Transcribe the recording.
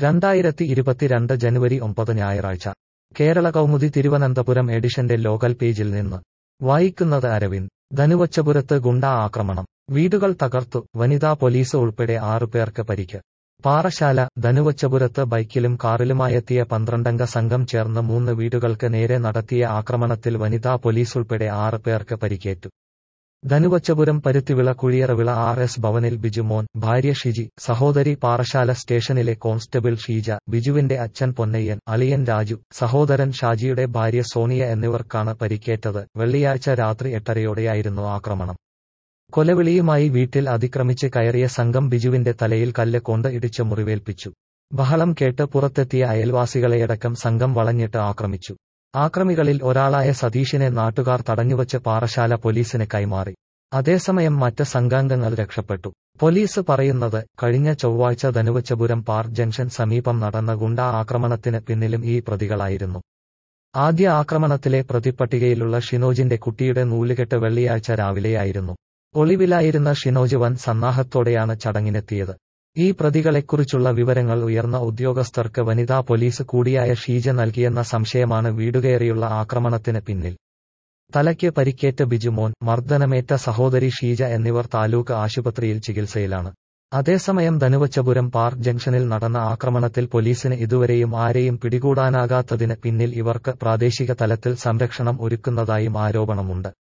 രണ്ടായിരത്തി ഇരുപത്തിരണ്ട് ജനുവരി ഒമ്പത് ഞായറാഴ്ച കേരള കൗമുദി തിരുവനന്തപുരം എഡിഷന്റെ ലോകൽ പേജിൽ നിന്ന് വായിക്കുന്നത് അരവിന്ദ് ധനുവച്ചപുരത്ത് ഗുണ്ടാ ആക്രമണം വീടുകൾ തകർത്തു വനിതാ പോലീസ് ഉൾപ്പെടെ ആറു പേർക്ക് പരിക്ക് പാറശാല ധനുവച്ചപുരത്ത് ബൈക്കിലും കാറിലുമായെത്തിയ പന്ത്രണ്ടംഗ സംഘം ചേർന്ന് മൂന്ന് വീടുകൾക്ക് നേരെ നടത്തിയ ആക്രമണത്തിൽ വനിതാ പോലീസുൾപ്പെടെ ആറ് പേർക്ക് പരിക്കേറ്റു ധനുവച്ചപുരം പരുത്തിവിള കുഴിയറവിള ആർ എസ് ഭവനിൽ ബിജുമോൻ ഭാര്യ ഷിജി സഹോദരി പാറശാല സ്റ്റേഷനിലെ കോൺസ്റ്റബിൾ ഷീജ ബിജുവിന്റെ അച്ഛൻ പൊന്നയ്യൻ അളിയൻ രാജു സഹോദരൻ ഷാജിയുടെ ഭാര്യ സോണിയ എന്നിവർക്കാണ് പരിക്കേറ്റത് വെള്ളിയാഴ്ച രാത്രി എട്ടരയോടെയായിരുന്നു ആക്രമണം കൊലവിളിയുമായി വീട്ടിൽ അതിക്രമിച്ച് കയറിയ സംഘം ബിജുവിന്റെ തലയിൽ കല്ല് കൊണ്ട് ഇടിച്ച് മുറിവേൽപ്പിച്ചു ബഹളം കേട്ട് പുറത്തെത്തിയ അയൽവാസികളെയടക്കം സംഘം വളഞ്ഞിട്ട് ആക്രമിച്ചു ആക്രമികളിൽ ഒരാളായ സതീഷിനെ നാട്ടുകാർ തടഞ്ഞുവച്ച് പാറശാല പോലീസിന് കൈമാറി അതേസമയം മറ്റ് സംഘാംഗങ്ങൾ രക്ഷപ്പെട്ടു പോലീസ് പറയുന്നത് കഴിഞ്ഞ ചൊവ്വാഴ്ച ധനുവച്ചപുരം പാർക്ക് ജംഗ്ഷൻ സമീപം നടന്ന ഗുണ്ടാ ആക്രമണത്തിന് പിന്നിലും ഈ പ്രതികളായിരുന്നു ആദ്യ ആക്രമണത്തിലെ പ്രതിപ്പട്ടികയിലുള്ള ഷിനോജിന്റെ കുട്ടിയുടെ നൂലുകെട്ട് വെള്ളിയാഴ്ച രാവിലെയായിരുന്നു ഒളിവിലായിരുന്ന ഷിനോജ് വൻ സന്നാഹത്തോടെയാണ് ചടങ്ങിനെത്തിയത് ഈ പ്രതികളെക്കുറിച്ചുള്ള വിവരങ്ങൾ ഉയർന്ന ഉദ്യോഗസ്ഥർക്ക് വനിതാ പോലീസ് കൂടിയായ ഷീജ നൽകിയെന്ന സംശയമാണ് വീടുകയറിയുള്ള ആക്രമണത്തിന് പിന്നിൽ തലയ്ക്ക് പരിക്കേറ്റ ബിജുമോൻ മർദ്ദനമേറ്റ സഹോദരി ഷീജ എന്നിവർ താലൂക്ക് ആശുപത്രിയിൽ ചികിത്സയിലാണ് അതേസമയം ധനുവച്ചപുരം പാർക്ക് ജംഗ്ഷനിൽ നടന്ന ആക്രമണത്തിൽ പോലീസിന് ഇതുവരെയും ആരെയും പിടികൂടാനാകാത്തതിന് പിന്നിൽ ഇവർക്ക് പ്രാദേശിക തലത്തിൽ സംരക്ഷണം ഒരുക്കുന്നതായും ആരോപണമുണ്ട്